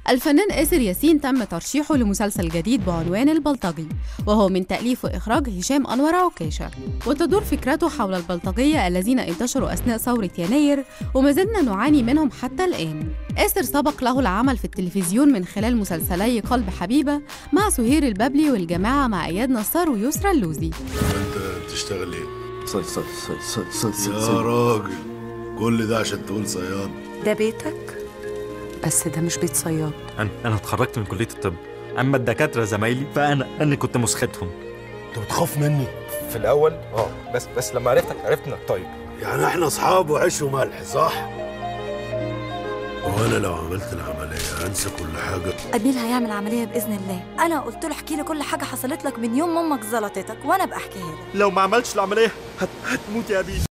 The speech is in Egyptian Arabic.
الفنان آسر ياسين تم ترشيحه لمسلسل جديد بعنوان البلطجي وهو من تأليف وإخراج هشام أنور عكاشة وتدور فكرته حول البلطجية الذين انتشروا أثناء ثورة يناير وما زلنا نعاني منهم حتى الآن آسر سبق له العمل في التلفزيون من خلال مسلسلي قلب حبيبة مع سهير البابلي والجماعة مع إياد نصار ويسرى اللوزي انت بتشتغل ايه؟ صي صي صي صي صي يا صي راجل كل ده عشان تقول صياد ده بيتك بس ده مش بيت صياد انا انا اتخرجت من كليه الطب اما الدكاتره زمايلي فانا انا كنت مسخدهم انت بتخاف مني في الاول اه بس بس لما عرفتك عرفت انك طيب يعني احنا اصحاب وعيش وملح صح؟ وانا لو عملت العمليه انسى كل حاجه أبيل هيعمل عملية بإذن الله أنا قلت له احكي لي كل حاجة حصلت لك من يوم ما أمك زلطتك وأنا بقى أحكيها لك لو ما عملتش العمليه هت... هتموت يا ابي